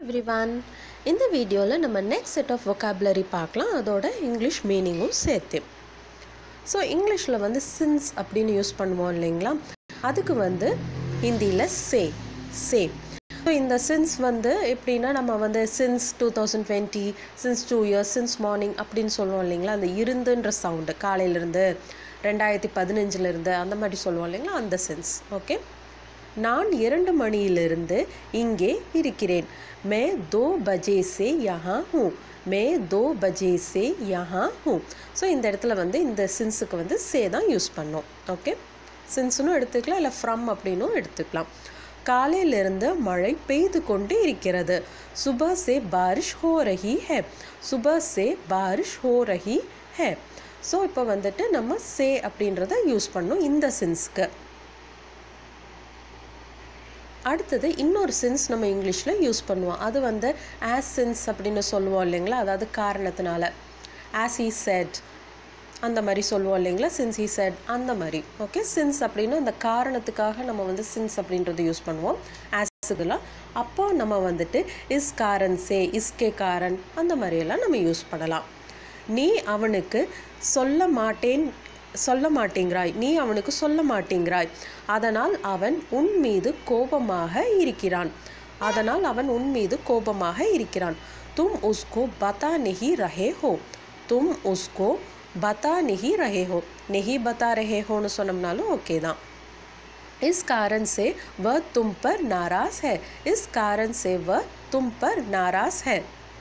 everyone இந்த வீடியோவில் நம்ம நெக்ஸ்ட் செட் ஆஃப் vocabulary பார்க்கலாம் அதோட இங்கிலீஷ் மீனிங்கும் சேர்த்து ஸோ இங்கிலீஷில் வந்து சின்ஸ் அப்படின்னு யூஸ் பண்ணுவோம் இல்லைங்களா அதுக்கு வந்து ஹிந்தியில் சே சே ஸோ இந்த சின்ஸ் வந்து எப்படின்னா நம்ம வந்து since two thousand twenty since two years since morning அப்படின்னு சொல்லுவோம் இல்லைங்களா அந்த இருந்துன்ற சவுண்டு காலையிலேருந்து ரெண்டாயிரத்தி பதினஞ்சுலேருந்து அந்த மாதிரி சொல்லுவோம் இல்லைங்களா அந்த சென்ஸ் ஓகே நான் இரண்டு மணியிலிருந்து இங்கே இருக்கிறேன் மே தோ பஜே சே யஹா ஹூ மே தோ பஜே சே யஹா ஹூ ஸோ இந்த இடத்துல வந்து இந்த சின்ஸுக்கு வந்து சே தான் யூஸ் பண்ணோம் ஓகே சின்ஸ்னும் எடுத்துக்கலாம் இல்லை ஃப்ரம் அப்படின்னும் எடுத்துக்கலாம் காலையிலிருந்து மழை பெய்து கொண்டு இருக்கிறது சுப சே பாரிஷ் ஹோ ரஹி ஹே சுப சே பாரிஷ் ஹோ ரஹி ஹே ஸோ இப்போ வந்துட்டு நம்ம சே அப்படின்றத யூஸ் பண்ணோம் இந்த சென்ஸ்க்கு அடுத்தது இன்னொரு சென்ஸ் நம்ம இங்கிலீஷில் யூஸ் பண்ணுவோம் அது வந்து ஆஸ் சென்ஸ் அப்படின்னு சொல்லுவோம் இல்லைங்களா அதாவது காரணத்தினால ஆஸ் ஈ செட் அந்த மாதிரி சொல்லுவோம் இல்லைங்களா சின்ஸ் ஈ செட் அந்த மாதிரி ஓகே சின்ஸ் அப்படின்னு அந்த காரணத்துக்காக நம்ம வந்து சின்ஸ் அப்படின்றது யூஸ் பண்ணுவோம் ஆஸுக்கெல்லாம் அப்போ நம்ம வந்துட்டு இஸ் காரன் சே இஸ்கே காரன் அந்த மாதிரியெல்லாம் நம்ம யூஸ் பண்ணலாம் நீ அவனுக்கு சொல்ல மாட்டேன் சொல்ல மாட்டேங்கிறாய் நீ அவனுக்கு சொல்ல மாட்டேங்கிறாய் அதனால் அவன் உன் மீது கோபமாக இருக்கிறான் அதனால் அவன் உன் மீது கோபமாக இருக்கிறான் தும் உஸ்கோ பதா நெஹி ரஹே ஹோ தும் உஸ்கோ பதா நெஹி ரஹே ஹோ நெஹி பதா ரஹே ஹோன்னு சொன்னோம்னாலும் ஓகே தான் इस कारण से वह तुम पर नाराज है इस कारण से वह तुम पर नाराज है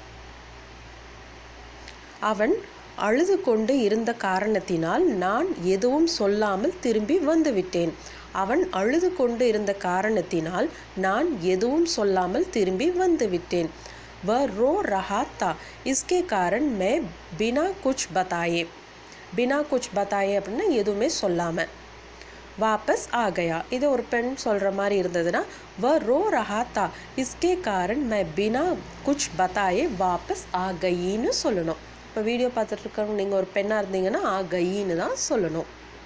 அவன் அழுது கொண்டு இருந்த காரணத்தினால் நான் எதுவும் சொல்லாமல் திரும்பி வந்துவிட்டேன் அவன் அழுது கொண்டு இருந்த காரணத்தினால் நான் எதுவும் சொல்லாமல் திரும்பி வந்துவிட்டேன் வ रो रहा था इसके कारण मैं बिना कुछ बताए बिना कुछ बताए அப்படின்னா எதுவுமே சொல்லாமல் வாபஸ் ஆ கயா இது ஒரு பெண் சொல்கிற மாதிரி இருந்ததுன்னா வ ரோ ரஹா தா இஸ்கே காரன் மை பினா குச் பத்தாயே வாபஸ் ஆ கயின்னு சொல்லணும் இப்போ வீடியோ பார்த்துட்டு இருக்கவங்க நீங்கள் ஒரு பெண்ணாக இருந்தீங்கன்னா ஆ கயின்னு தான் சொல்லணும்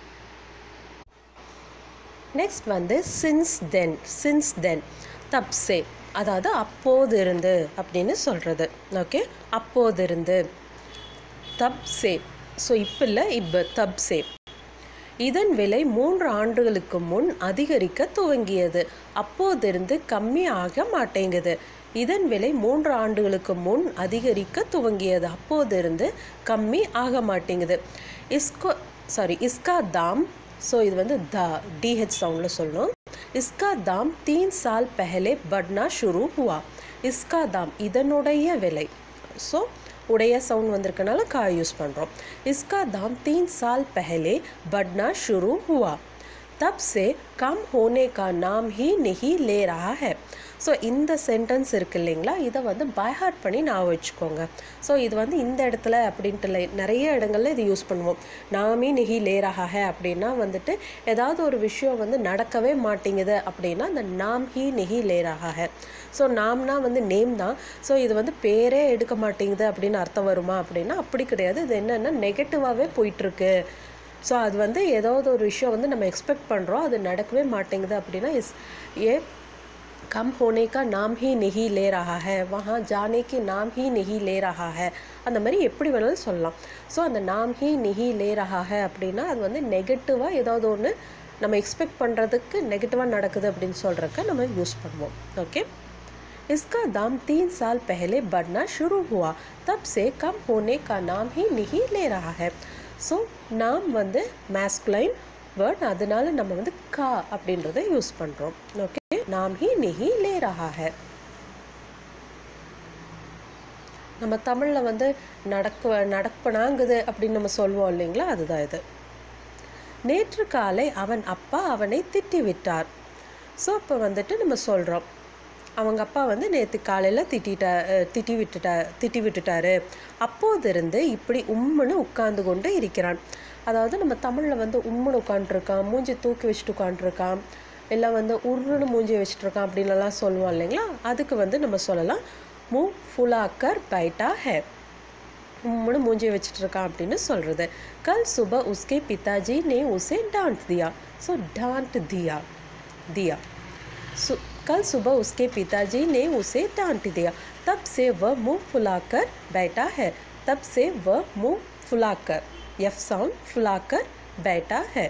நெக்ஸ்ட் வந்து சின்ஸ் தென் சின்ஸ் தென் தப்சே அதாவது அப்போது இருந்து அப்படின்னு சொல்கிறது ஓகே அப்போது இருந்து தப்சே ஸோ இப்போ இல்லை இப்போ தப்சே இதன் விலை மூன்று ஆண்டுகளுக்கு முன் அதிகரிக்க துவங்கியது அப்போதிருந்து கம்மி ஆக மாட்டேங்குது இதன் விலை மூன்று ஆண்டுகளுக்கு முன் அதிகரிக்க துவங்கியது அப்போதிருந்து கம்மி ஆக மாட்டேங்குது இஸ்கோ சாரி இஸ்கா தாம் ஸோ இது வந்து த டிஹெச் சவுண்டில் சொல்லணும் इसका दाम तीन साल पहले बढ़ना शुरू हुआ इसका दाम இதனுடைய விலை ஸோ உடைய சவுண்ட் வந்திருக்கனால கா யூஸ் பண்ணுறோம் इसका दाम तीन साल पहले बढ़ना शुरू हुआ तब से कम होने का नाम ही नहीं ले रहा है ஸோ இந்த சென்டென்ஸ் இருக்கு இல்லைங்களா இதை வந்து பைஹார்ட் பண்ணி நான் வச்சுக்கோங்க ஸோ இது வந்து இந்த இடத்துல அப்படின்ட்டு இல்லை நிறைய இடங்கள்ல இது யூஸ் பண்ணுவோம் நாமே நெகி லேராக அப்படின்னா வந்துட்டு ஏதாவது ஒரு விஷயம் வந்து நடக்கவே மாட்டேங்குது அப்படின்னா அந்த நாம் ஹி நெகி லேராக ஸோ நாம்னா வந்து நேம் தான் ஸோ இது வந்து பேரே எடுக்க மாட்டேங்குது அப்படின்னு அர்த்தம் வருமா அப்படின்னா அப்படி கிடையாது இது என்னென்னா நெகட்டிவாகவே போயிட்டுருக்கு ஸோ அது வந்து ஏதாவது ஒரு விஷயம் வந்து நம்ம எக்ஸ்பெக்ட் பண்ணுறோம் அது நடக்கவே மாட்டேங்குது அப்படின்னா இஸ் ஏ कम होने का नाम ही नहीं ले रहा है वहाँ जाने की नाम ही नहीं ले रहा है அந்த மாதிரி எப்படி வேணாலும் சொல்லலாம் ஸோ அந்த நாம் ஹி நிஹி லே ரஹா ஹே அப்படின்னா அது வந்து நெகட்டிவாக ஏதாவது ஒன்று நம்ம எக்ஸ்பெக்ட் பண்ணுறதுக்கு நெகட்டிவாக நடக்குது அப்படின்னு சொல்கிறக்க நம்ம யூஸ் பண்ணுவோம் ஓகே इसका दाम तीन साल पहले बढ़ना शुरू हुआ तब से कम होने का नाम ही नहीं ले रहा है ஸோ நாம் வந்து மேஸ்குலைன் வேர்ட் அதனால நம்ம வந்து கா அப்படின்றத யூஸ் பண்ணுறோம் ஓகே नाम ही नहीं ले रहा है நம்ம தமிழில் வந்து நடக்க நடப்பனாங்குது அப்படின்னு நம்ம சொல்லுவோம் இல்லைங்களா அதுதான் இது நேற்று காலை அவன் அப்பா அவனை திட்டி விட்டார் ஸோ அப்போ வந்துட்டு நம்ம சொல்கிறோம் அவங்க அப்பா வந்து நேற்று காலையில் திட்டிட்ட திட்டி விட்டுட்டா திட்டி விட்டுட்டாரு அப்போதிருந்து இப்படி உம்முன்னு உட்கார்ந்து கொண்டு இருக்கிறான் அதாவது நம்ம தமிழில் வந்து உம்முன்னு உட்காண்ட்ருக்கான் மூஞ்சி தூக்கி வச்சுட்டு உட்காண்ட்ருக்கான் இல்லை வந்து உருன்னு மூஞ்சி வச்சுட்டு இருக்கான் அப்படின்லாம் சொல்லுவோம் இல்லைங்களா அதுக்கு வந்து நம்ம சொல்லலாம் மு ஃபுலாக்கர் பைட்டா ஹே உம்முன்னு மூஞ்சி வச்சுட்டு இருக்கான் அப்படின்னு சொல்கிறது கல் சுப உஸ்கே பிதாஜி நே உசே டான்ட் தியா ஸோ டான்ட் தியா தியா சு कल सुबह उसके पिताजी ने उसे डांट दिया तब से वह मुंह फुलाकर बैठा है तब से वह मुंह फुलाकर यफ साउंड फुलाकर बैठा है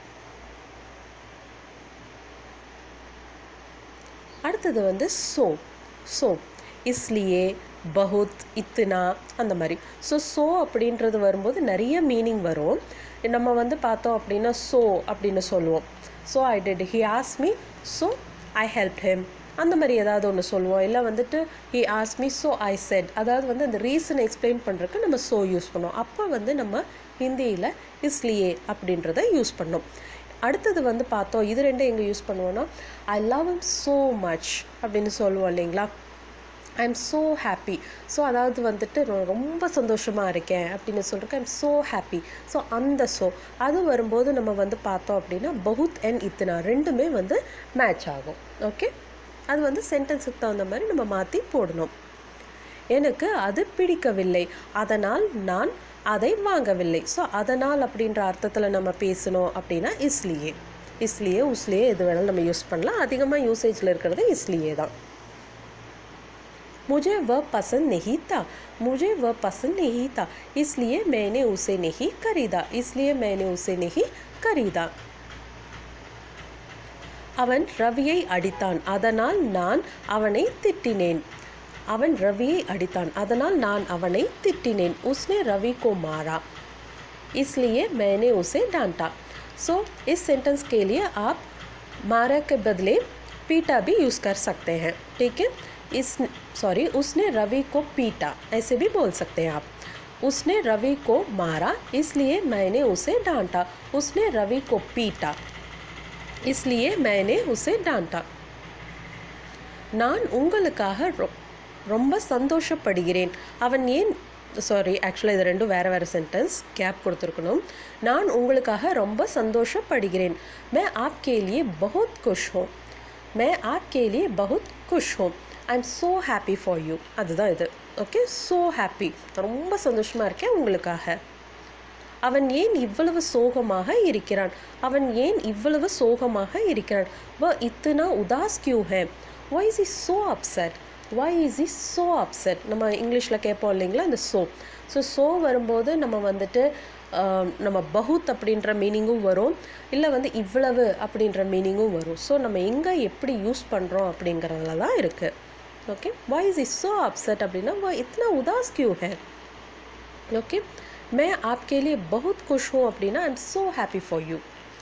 அடுத்தது வந்து சோ சோ இஸ்லியே பகுத் இத்துனா அந்த மாதிரி ஸோ சோ அப்படின்றது வரும்போது நிறைய மீனிங் வரும் நம்ம வந்து பார்த்தோம் அப்படின்னா சோ அப்படின்னு சொல்லுவோம் so I did he ask me so I help him அந்த மாதிரி ஏதாவது ஒன்று சொல்லுவோம் இல்லை வந்துட்டு he ask me so I said அதாவது வந்து அந்த ரீசன் எக்ஸ்பிளைன் பண்ணுறதுக்கு நம்ம ஸோ யூஸ் பண்ணோம் அப்போ வந்து நம்ம ஹிந்தியில் இஸ்லியே அப்படின்றத யூஸ் பண்ணோம் அடுத்தது வந்து பார்த்தோம் இது ரெண்டும் எங்கே யூஸ் பண்ணுவோன்னா I love him so much அப்படின்னு சொல்லுவோம் இல்லைங்களா I am so happy so அதாவது வந்துட்டு ரொ- ரொம்ப சந்தோஷமாக இருக்கேன் அப்படின்னு சொல்கிறக்கு I am so happy so அந்த ஸோ அது வரும்போது நம்ம வந்து பார்த்தோம் அப்படின்னா பகுத் அண்ட் இத்தனா ரெண்டுமே வந்து மேட்ச் ஆகும் ஓகே அது வந்து சென்டென்ஸுக்கு தகுந்த மாதிரி நம்ம மாற்றி போடணும் எனக்கு அது பிடிக்கவில்லை அதனால் நான் அதை வாங்கவில்லை ஸோ அதனால் அப்படின்ற அர்த்தத்தில் நம்ம பேசணும் அப்படின்னா இஸ்லியே இஸ்லியே உஸ்லியே எது வேணாலும் நம்ம யூஸ் பண்ணலாம் அதிகமாக யூசேஜில் இருக்கிறது இஸ்லியே தான் मुझे वह पसंद नहीं था मुझे वह पसंद नहीं था इसलिए मैंने उसे नहीं खरीदा इसलिए मैंने उसे नहीं खरीदा அவன் ரவியை அடித்தான் அதனால் நான் அவனை திட்டினேன் அவன் ரவியை அடித்தான் அதனால் நான் அவனை திட்டினேன் उसने रवि को मारा इसलिए मैंने उसे डांटा सो इस सेंटेंस के लिए आप मारा के बदले पीटा भी यूज़ कर सकते हैं ठीक है इस सॉरी उसने रवि को पीटा ऐसे भी बोल सकते हैं आप उसने रवि को मारा इसलिए मैंने उसे डांटा उसने रवि को पीटा इसलिए मैंने उसे डांटा நான் உங்களுக்காக ரொ- ரொம்ப சந்தோஷப்படுகிறேன் அவன் ஏன் சாரி ஆக்சுவலாக இது ரெண்டும் வேறு வேறு சென்டென்ஸ் கேப் கொடுத்துருக்கணும் நான் உங்களுக்காக ரொம்ப சந்தோஷப்படுகிறேன் मैं आपके लिए बहुत खुश हूँ मैं आपके लिए बहुत खुश हूँ I am so happy for you அதுதான் இது ஓகே ஸோ ஹாப்பி ரொம்ப சந்தோஷமாக இருக்கேன் உங்களுக்காக அவன் ஏன் இவ்வளவு சோகமாக இருக்கிறான் அவன் ஏன் இவ்வளவு சோகமாக இருக்கிறான் வ இத்தனா உதாஸ் கியூ ஹே why is he so upset why is he so upset நம்ம இங்கிலீஷில் கேட்போம் இல்லைங்களா இந்த ஸோ ஸோ ஸோ வரும்போது நம்ம வந்துட்டு ஆஹ், நம்ம பகுத் அப்படின்ற மீனிங்கும் வரும் இல்லை வந்து இவ்வளவு அப்படின்ற மீனிங்கும் வரும் ஸோ நம்ம எங்கே எப்படி யூஸ் பண்ணுறோம் அப்படிங்கிறதுல தான் இருக்குது okay why is is so upset அப்படின்னா वो इतना उदास क्यों है ओके मैं आपके लिए बहुत खुश हूँ அப்படின்னா I am so happy for you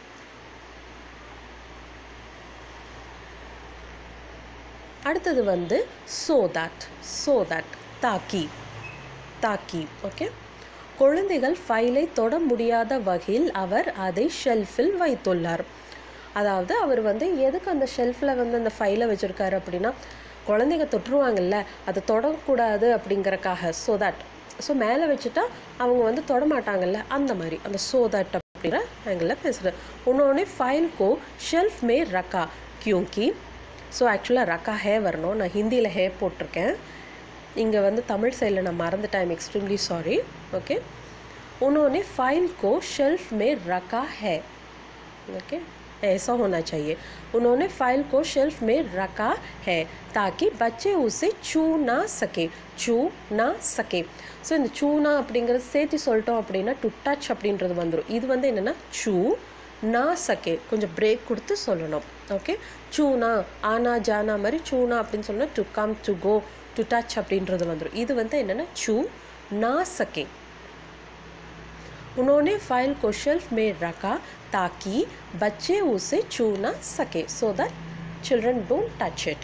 அடுத்தது வந்து so that so that தாக்கி தாக்கி ஓகே குழந்தைகள் ஃபைலை தொட முடியாத வகையில் அவர் அதை ஷெல்ஃபில் வைத்துள்ளார் அதாவது அவர் வந்து எதுக்கு அந்த ஷெல்ஃபில் வந்து அந்த ஃபைலை வச்சுருக்காரு அப்படின்னா குழந்தைங்க தொட்டுருவாங்கல்ல அதை தொடக்கூடாது அப்படிங்கறக்காக ஸோ தட் ஸோ மேலே வச்சுட்டா அவங்க வந்து தொட மாட்டாங்கல்ல அந்த மாதிரி அந்த ஸோ தட் அப்படிங்கிற ஆங்கிளில் பேசுகிறேன் உன்னோடனே ஃபைல் கோ ஷெல்ஃப் மே ரக்கா கியூங்கி ஸோ ஆக்சுவலாக ரக்கா ஹே வரணும் நான் ஹிந்தியில் ஹே போட்டிருக்கேன் இங்கே வந்து தமிழ் சைடில் நான் மறந்துட்டேன் ஐம் எக்ஸ்ட்ரீம்லி சாரி ஓके उन्होंने फाइल को शेल्फ में रखा है ओके ऐसा होना चाहिए उन्होंने फाइल को शेल्फ में रखा है ताकि बच्चे उसे छू ना सके छू ना सके ஸோ இந்த சூனா அப்படிங்கிறது சேர்த்து சொல்லிட்டோம் அப்படின்னா டு டச் அப்படின்றது வந்துடும் இது வந்து என்னென்னா சூ நா சகே கொஞ்சம் பிரேக் கொடுத்து சொல்லணும் ஓகே சூனா ஆனா ஜானா மாதிரி சூனா அப்படின்னு சொன்னால் to come to go to touch அப்படின்றது வந்துடும் இது வந்து என்னென்னா சூ ना सके उन्होंने फाइल को शेल्फ में रखा ताकि बच्चे उसे छू ना सके so that children don't touch it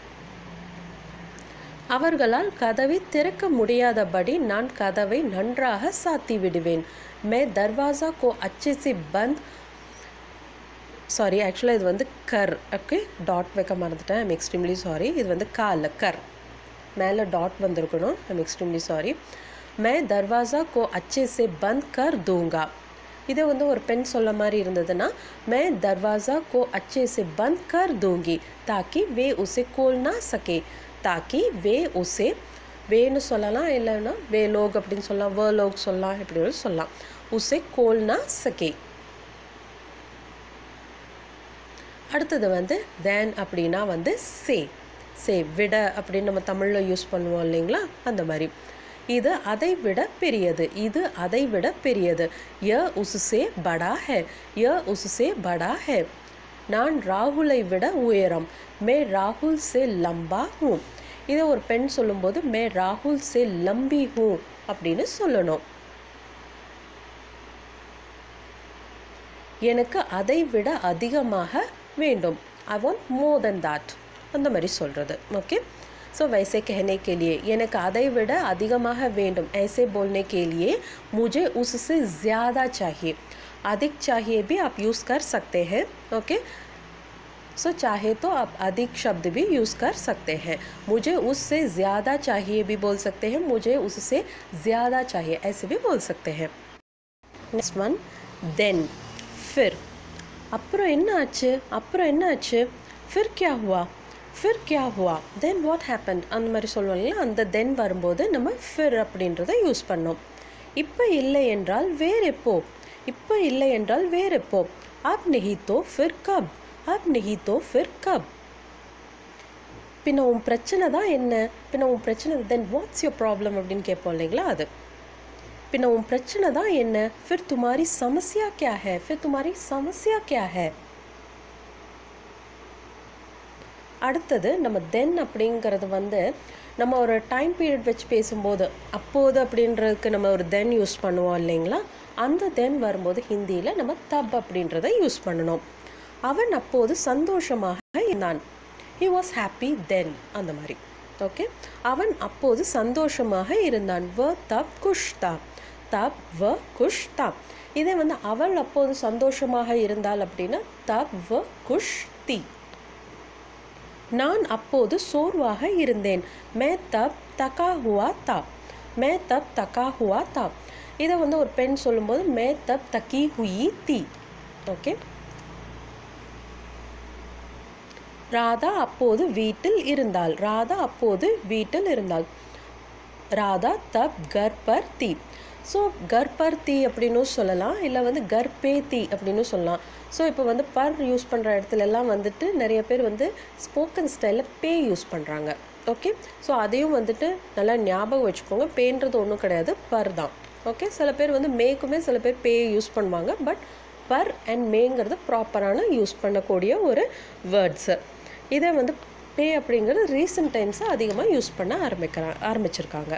அவர்களால் கதவை திறக்க முடியாதபடி நான் கதவை நன்றாக சாத்தி விடுவேன் மே தர்வாசா கோ அச்சே से பந்த் சாரி ஆக்சுவலாக இது வந்து கர் ஓகே டாட் வைக்க மறந்துட்டேன் ஐம் எக்ஸ்ட்ரீம்லி சாரி இது வந்து கா இல்லை கர் மேலே டாட் வந்திருக்கணும் ஐம் எக்ஸ்ட்ரீம்லி சாரி மே தர்வாசா கோ அச்சே से बंद कर दूंगा இதே வந்து ஒரு பெண் சொல்ல மாதிரி இருந்ததுன்னா मैं दरवाज़ा को अच्छे से बंद कर दूंगी ताकि वे उसे खोल ना सके ताकि वे उसे வேன்னு சொல்லலாம் இல்லைன்னா வே லோக் அப்படின்னு சொல்லலாம் வே லோக் சொல்லலாம் இப்படி வேணாலும் சொல்லலாம் உசே கோல்னா சகே அடுத்தது வந்து தேன் அப்படின்னா வந்து சே சே விட அப்படின்னு நம்ம தமிழில் யூஸ் பண்ணுவோம் இல்லைங்களா அந்த மாதிரி இது அதை விட பெரியது இது அதை விட பெரியது ய உசுசே படா ஹே ய உசுசே படா ஹே நான் ராகுலை விட உயரம் மே ராகுல் சே லம்பா ஹூ இதை ஒரு பெண் சொல்லும்போது மே ராகுல் சே லம்பி ஹூ அப்படின்னு சொல்லணும் எனக்கு அதை விட அதிகமாக வேண்டும் I want more then that அந்த மாதிரி சொல்கிறது ஓகே सो वैसे कहने के लिए எனக்கு அதை விட அதிகமாக வேண்டும் ऐसे बोलने के लिए मुझे उससे ज़्यादा चाहिए अधिक चाहिए भी आप यूज़ कर सकते हैं ओके सो चाहे तो आप अधिक शब्द भी यूज़ कर सकते हैं मुझे उससे ज़्यादा चाहिए भी बोल सकते हैं मुझे उससे ज़्यादा चाहिए ऐसे भी बोल सकते हैं नेक्स्ट वन देन फिर அப்புறம் என்ன ஆச்சு அப்புறம் என்ன ஆச்சு ஃபிர் கியா ஹுவா ஃபிர் கியா ஹுவா தென் வாட் ஹேப்பன் அந்த மாதிரி சொல்லுவோம் இல்லையா அந்த தென் வரும்போது நம்ம ஃபிர் அப்படின்றத யூஸ் பண்ணோம் இப்போ இல்லை என்றால் வேற எப்போ இப்போ இல்லை என்றால் வேற எப்போ அப் நெஹி தோ ஃபிர் கப் அப் நெஹி தோ ஃபிர் கப் பின்ன உன் பிரச்சனை தான் என்ன பின்ன உன் பிரச்சனை தென் வாட்ஸ் யோர் ப்ராப்ளம் அப்படின்னு கேட்போம் இல்லைங்களா அது பின்ன உன் பிரச்சனை தான் என்ன फिर तुम्हारी समस्या क्या है फिर तुम्हारी समस्या क्या है அடுத்தது நம்ம தென் அப்படிங்கிறது வந்து நம்ம ஒரு டைம் பீரியட் வச்சு பேசும்போது அப்போது அப்படின்றதுக்கு நம்ம ஒரு தென் யூஸ் பண்ணுவோம் இல்லைங்களா அந்த தென் வரும்போது ஹிந்தியில் நம்ம தப் அப்படின்றத யூஸ் பண்ணணும் அவன் அப்போது சந்தோஷமாக இருந்தான் ஹி வாஸ் ஹாப்பி தென் அந்த மாதிரி ஓகே அவன் அப்போது சந்தோஷமாக இருந்தான் வ தப் குஷ் தப் தப் வ குஷ் தப் இதே வந்து அவள் அப்போது சந்தோஷமாக இருந்தாள் அப்படின்னா தப் வ குஷ் தி நான் அப்போது சோர்வாக இருந்தேன் மே தப் தகா ஹுவா தா மே தப் தகா ஹுவா தா இதை வந்து ஒரு பெண் சொல்லும்போது மே தப் தக்கி ஹுயி தி ஓகே ராதா அப்போது வீட்டில் இருந்தாள் ராதா அப்போது வீட்டில் இருந்தாள் ராதா தப் கர் பர் தி ஸோ கர் பர் தி அப்படின்னும் சொல்லலாம் இல்லை வந்து கர் பே தி அப்படின்னு சொல்லலாம் ஸோ இப்போ வந்து பர் யூஸ் பண்ணுற இடத்துல எல்லாம் வந்துட்டு நிறைய பேர் வந்து ஸ்போக்கன் ஸ்டைலில் பே யூஸ் பண்ணுறாங்க ஓகே ஸோ அதையும் வந்துட்டு நல்லா ஞாபகம் வச்சுக்கோங்க பேன்றது ஒன்றும் கிடையாது பர் தான் ஓகே சில பேர் வந்து மேக்குமே சில பேர் பே யூஸ் பண்ணுவாங்க பட் பர் அண்ட் மேங்கிறது ப்ராப்பரான யூஸ் பண்ணக்கூடிய ஒரு வேர்ட்ஸு இதை வந்து பே அப்படிங்கிறது ரீசெண்ட் டைம்ஸாக அதிகமாக யூஸ் பண்ண ஆரம்பிக்கிறா ஆரம்பிச்சிருக்காங்க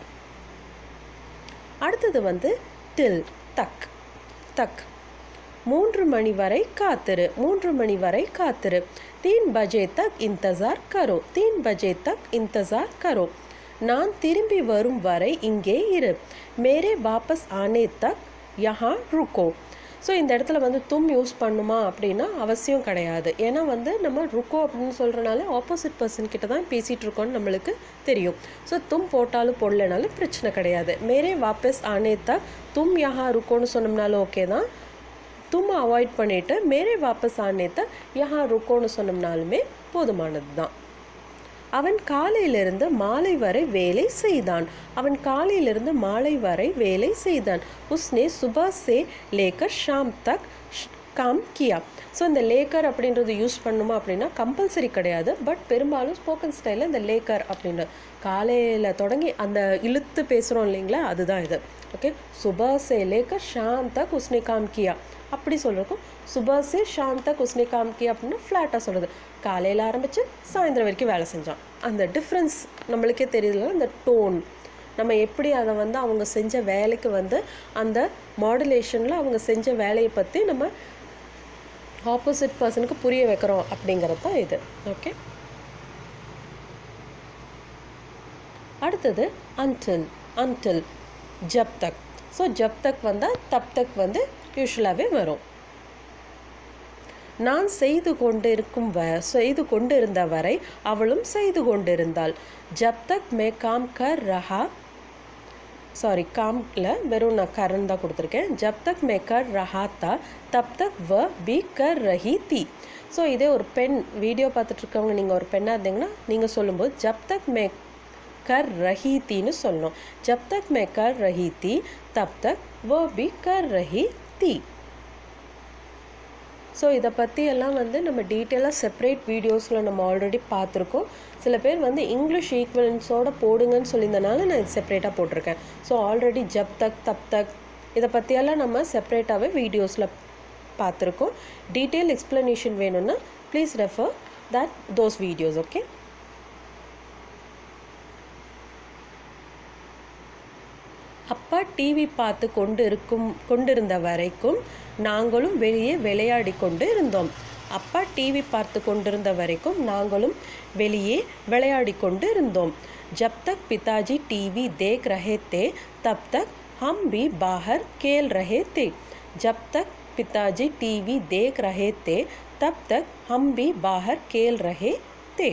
அடுத்தது வந்து டில் தக் தக் மூன்று மணி வரை காத்திரு மூன்று மணி வரை காத்திரு தீன் பஜே தக் இந்தசார் கரோ தீன் பஜே தக் இந்தசார் கரோ நான் திரும்பி வரும் வரை இங்கே இரு மேரே வாபஸ் ஆனே தக் யஹா ருக்கோ ஸோ இந்த இடத்துல வந்து தும் யூஸ் பண்ணுமா அப்படின்னா அவசியம் கிடையாது ஏன்னா வந்து நம்ம ருக்கோ அப்படின்னு சொல்கிறனால ஆப்போசிட் பர்சன் கிட்ட தான் பேசிகிட்டு இருக்கோம்னு நம்மளுக்கு தெரியும் ஸோ தும் போட்டாலும் போடலனாலும் பிரச்சனை கிடையாது மேரே வாபஸ் ஆனே தக் தும் யஹா ருக்கோன்னு சொன்னோம்னாலும் ஓகே தான் தும் அவாய்ட் பண்ணிவிட்டு மேரே வாபஸ் ஆனே தக் யஹா ருக்கோன்னு சொன்னோம்னாலுமே போதுமானது தான் அவன் காலையிலிருந்து மாலை வரை வேலை செய்தான் அவன் காலையிலிருந்து மாலை வரை வேலை செய்தான் உஸ்னே சுபா சே லேக்கர் ஷாம் தக் காம் கியா ஸோ இந்த லேக்கர் அப்படின்றது யூஸ் பண்ணுமா அப்படின்னா கம்பல்சரி கிடையாது பட் பெரும்பாலும் ஸ்போக்கன் ஸ்டைலில் இந்த லேக்கர் அப்படின்னு காலையில் தொடங்கி அந்த இழுத்து பேசுகிறோம் இல்லைங்களா அதுதான் இது ஓகே சுபா சே லேக்கர் ஷாம் தக் உஸ்னே காம் கியா அப்படி சொல்கிறக்கும் சுபா சே ஷாம் தக் உஸ்னே காம் கியா அப்படின்னா ஃப்ளாட்டாக சொல்கிறது காலையில் ஆரம்பித்து சாயந்தரம் வரைக்கும் வேலை செஞ்சான் அந்த டிஃப்ரென்ஸ் நம்மளுக்கே தெரியுதுல அந்த டோன் நம்ம எப்படி அதை வந்து அவங்க செஞ்ச வேலைக்கு வந்து அந்த மாடுலேஷனில் அவங்க செஞ்ச வேலையை பற்றி நம்ம ஆப்போசிட் பர்சனுக்கு புரிய வைக்கிறோம் அப்படிங்கிறது தான் இது ஓகே அடுத்தது அன்டில் அன்டில் ஜப் தக் ஸோ ஜப் தக் வந்தால் தப் தக் வந்து யூஸ்வலாகவே வரும் நான் செய்து கொண்டிருக்கும் வ செய்து கொண்டிருந்த வரை அவளும் செய்து கொண்டிருந்தாள் ஜப் தக் மே காம் கர் ரஹா சாரி காம்ல வெறும் நான் கரன் தான் கொடுத்துருக்கேன் ஜப் தக் மே கர் ரஹா தா தப் தக் வ பி கர் ரஹி தி ஸோ இதே ஒரு பெண் வீடியோ பார்த்துட்டு இருக்கவங்க நீங்கள் ஒரு பெண்ணாக இருந்தீங்கன்னா நீங்கள் சொல்லும்போது ஜப் தக் மே கர் ரஹி தீன்னு சொல்லணும் ஜப் தக் மே கர் ரஹி தி தப் தக் வ பி கர் ரஹி தி ஸோ இதை பற்றி எல்லாம் வந்து நம்ம டீட்டெயிலாக செப்பரேட் வீடியோஸில் நம்ம ஆல்ரெடி பார்த்துருக்கோம் சில பேர் வந்து இங்கிலீஷ் ஈக்குவலன்ஸோட போடுங்கன்னு சொல்லியிருந்தனால நான் இது செப்பரேட்டாக போட்டிருக்கேன் ஸோ ஆல்ரெடி ஜப் தக் தப் தக் இதை பற்றியெல்லாம் நம்ம செப்பரேட்டாகவே வீடியோஸில் பார்த்துருக்கோம் டீட்டெயில் எக்ஸ்ப்ளனேஷன் வேணும்னா please refer that those videos okay அப்பா டிவி பார்த்து கொண்டு இருக்கும் கொண்டிருந்த வரைக்கும் நாங்களும் வெளியே விளையாடி கொண்டு இருந்தோம் அப்பா டிவி பார்த்து கொண்டிருந்த வரைக்கும் நாங்களும் வெளியே விளையாடி கொண்டு இருந்தோம் जब तक पिताजी टीवी देख रहे थे तब तक हम भी बाहर खेल रहे थे जब तक पिताजी टीवी देख रहे थे तब तक हम भी बाहर खेल रहे थे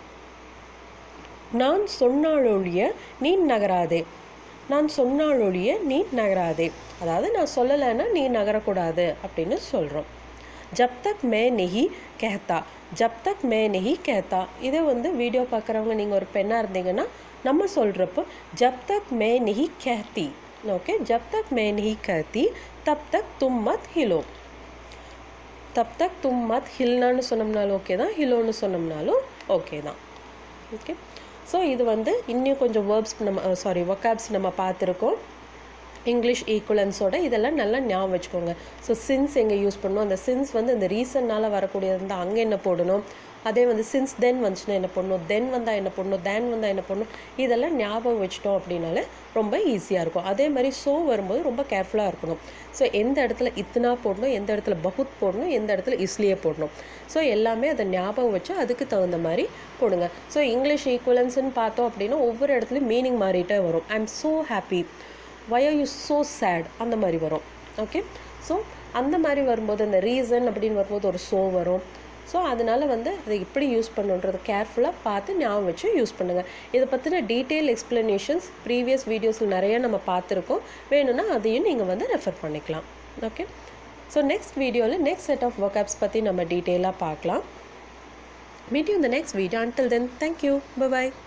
நான் சொன்னாலொழிய நீ நகராதே நான் சொன்னாலொழிய நீ நகராதே அதாவது நான் சொல்லலைன்னா நீ நகரக்கூடாது அப்படின்னு சொல்கிறோம் ஜப் தக் மே நெஹி கேத்தா ஜப் தக் மே நெஹி கேத்தா இதை வந்து வீடியோ பார்க்குறவங்க நீங்கள் ஒரு பெண்ணாக இருந்தீங்கன்னா நம்ம சொல்கிறப்போ ஜப் தக் மே நெஹி கேத்தி ஓகே ஜப் தக் மே நெஹி கேத்தி தப் தக் தும் மத் ஹிலோ தப் தக் தும் மத் ஹில்னான்னு சொன்னோம்னாலும் ஓகே தான் ஹிலோன்னு சொன்னோம்னாலும் ஓகே தான் ஓகே ஸோ இது வந்து இன்னும் கொஞ்சம் வேர்ப்ஸ் நம்ம சாரி ஒக்காப்ஸ் நம்ம பார்த்துருக்கோம் இங்கிலீஷ் ஈக்குவலன்ஸோட இதெல்லாம் நல்லா ஞாபகம் வச்சுக்கோங்க ஸோ சின்ஸ் எங்கே யூஸ் பண்ணணும் அந்த சின்ஸ் வந்து இந்த ரீசன்னால் வரக்கூடியது இருந்தால் அங்கே என்ன போடணும் அதே வந்து சின்ஸ் தென் வந்துச்சுன்னா என்ன பண்ணணும் தென் வந்தால் என்ன பண்ணணும் தேன் வந்தால் என்ன பண்ணணும் இதெல்லாம் ஞாபகம் வச்சிட்டோம் அப்படின்னாலே ரொம்ப ஈஸியாக இருக்கும் அதே மாதிரி ஸோ வரும்போது ரொம்ப கேர்ஃபுல்லாக இருக்கணும் ஸோ எந்த இடத்துல இத்தனா போடணும் எந்த இடத்துல பகுத் போடணும் எந்த இடத்துல இஸ்லியே போடணும் ஸோ எல்லாமே அதை ஞாபகம் வச்சு அதுக்கு தகுந்த மாதிரி போடுங்க ஸோ இங்கிலீஷ் ஈக்குவலன்ஸ்னு பார்த்தோம் அப்படின்னா ஒவ்வொரு இடத்துலையும் மீனிங் மாறிட்டே வரும் I am so happy why are you so sad அந்த மாதிரி வரும் ஓகே ஸோ அந்த மாதிரி வரும்போது அந்த ரீசன் அப்படின்னு வரும்போது ஒரு ஸோ வரும் ஸோ அதனால் வந்து அதை எப்படி யூஸ் பண்ணுன்றது கேர்ஃபுல்லாக பார்த்து ஞாபகம் வச்சு யூஸ் பண்ணுங்கள் இதை பற்றின டீட்டெயில் எக்ஸ்ப்ளனேஷன்ஸ் ப்ரீவியஸ் வீடியோஸில் நிறைய நம்ம பார்த்துருக்கோம் வேணும்னா அதையும் நீங்கள் வந்து ரெஃபர் பண்ணிக்கலாம் ஓகே ஸோ நெக்ஸ்ட் வீடியோவில் நெக்ஸ்ட் செட் ஆஃப் ஒர்க்அப்ஸ் பற்றி நம்ம டீட்டெயிலாக பார்க்கலாம் மீட் யூ இந்த next video until then thank you bye bye